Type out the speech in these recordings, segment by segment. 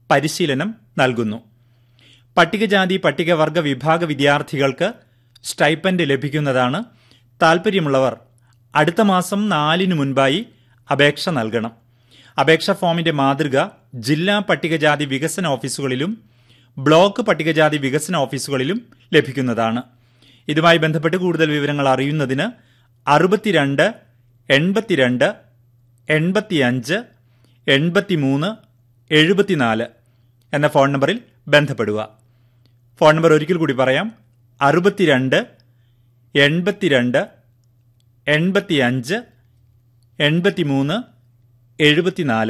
പരിശീലനം നൽകുന്നു പട്ടികജാതി പട്ടികവർഗ വിഭാഗ വിദ്യാർത്ഥികൾക്ക് സ്റ്റൈപ്പൻഡ് ലഭിക്കുന്നതാണ് താൽപ്പര്യമുള്ളവർ അടുത്ത മാസം നാലിന് മുൻപായി അപേക്ഷ നൽകണം അപേക്ഷാ ഫോമിന്റെ മാതൃക ജില്ലാ പട്ടികജാതി വികസന ഓഫീസുകളിലും ബ്ലോക്ക് പട്ടികജാതി വികസന ഓഫീസുകളിലും ലഭിക്കുന്നതാണ് ഇതുമായി ബന്ധപ്പെട്ട് കൂടുതൽ വിവരങ്ങൾ അറിയുന്നതിന് അറുപത്തിരണ്ട് എൺപത്തിരണ്ട് എൺപത്തിയഞ്ച് എൺപത്തിമൂന്ന് എഴുപത്തിനാല് എന്ന ഫോൺ നമ്പറിൽ ബന്ധപ്പെടുക ഫോൺ നമ്പർ ഒരിക്കൽ കൂടി പറയാം അറുപത്തിരണ്ട് എൺപത്തിരണ്ട് എൺപത്തിയഞ്ച് എൺപത്തിമൂന്ന് എഴുപത്തിനാല്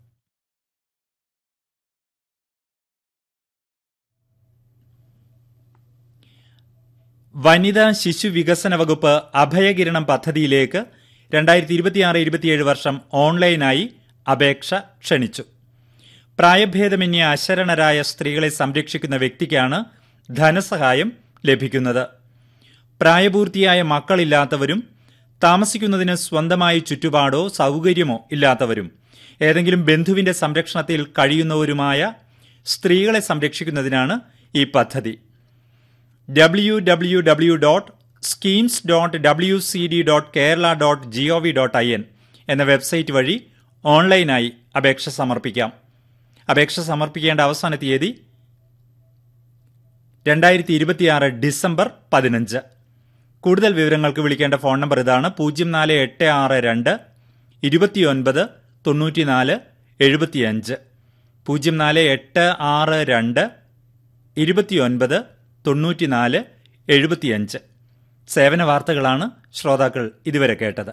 വനിതാ ശിശു വികസന വകുപ്പ് അഭയകിരണം പദ്ധതിയിലേക്ക് രണ്ടായിരത്തി ഇരുപത്തിയാറ് ഇരുപത്തിയേഴ് വർഷം ഓൺലൈനായി അപേക്ഷ ക്ഷണിച്ചു പ്രായഭേദമന്യേ അശരണരായ സ്ത്രീകളെ സംരക്ഷിക്കുന്ന വ്യക്തിക്കാണ് ധനസഹായം ലഭിക്കുന്നത് പ്രായപൂർത്തിയായ മക്കളില്ലാത്തവരും താമസിക്കുന്നതിന് സ്വന്തമായി ചുറ്റുപാടോ സൗകര്യമോ ഇല്ലാത്തവരും ഏതെങ്കിലും ബന്ധുവിന്റെ സംരക്ഷണത്തിൽ കഴിയുന്നവരുമായ സ്ത്രീകളെ സംരക്ഷിക്കുന്നതിനാണ് ഈ പദ്ധതി W W W dot schemes dot W C D dot Kerala dot G O V dot I N എന്ന വെബ്സൈറ്റ് വഴി ഓൺലൈനായി അപേക്ഷ സമർപ്പിക്കാം അപേക്ഷ സമർപ്പിക്കേണ്ട അവസാന തീയതി രണ്ടായിരത്തി ഇരുപത്തിയാറ് ഡിസംബർ പതിനഞ്ച് കൂടുതൽ വിവരങ്ങൾക്ക് വിളിക്കേണ്ട ഫോൺ നമ്പർ ഇതാണ് പൂജ്യം നാല് എട്ട് ആറ് രണ്ട് ഇരുപത്തിയൊൻപത് തൊണ്ണൂറ്റിനാല് എഴുപത്തിയഞ്ച് പൂജ്യം നാല് എട്ട് ആറ് രണ്ട് ഇരുപത്തിയൊൻപത് തൊണ്ണൂറ്റിനാല് എഴുപത്തിയഞ്ച് സേവന വാർത്തകളാണ് ശ്രോതാക്കൾ ഇതുവരെ കേട്ടത്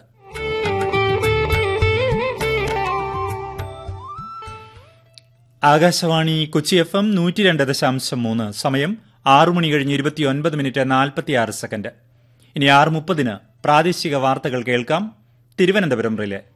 ആകാശവാണി കൊച്ചി എഫ് എം നൂറ്റി രണ്ട് ദശാംശം മൂന്ന് സമയം ആറു മണി കഴിഞ്ഞ് ഇരുപത്തിയൊൻപത് മിനിറ്റ് നാൽപ്പത്തിയാറ് സെക്കൻഡ് ഇനി ആറ് മുപ്പതിന് പ്രാദേശിക വാർത്തകൾ കേൾക്കാം തിരുവനന്തപുരം റിലേ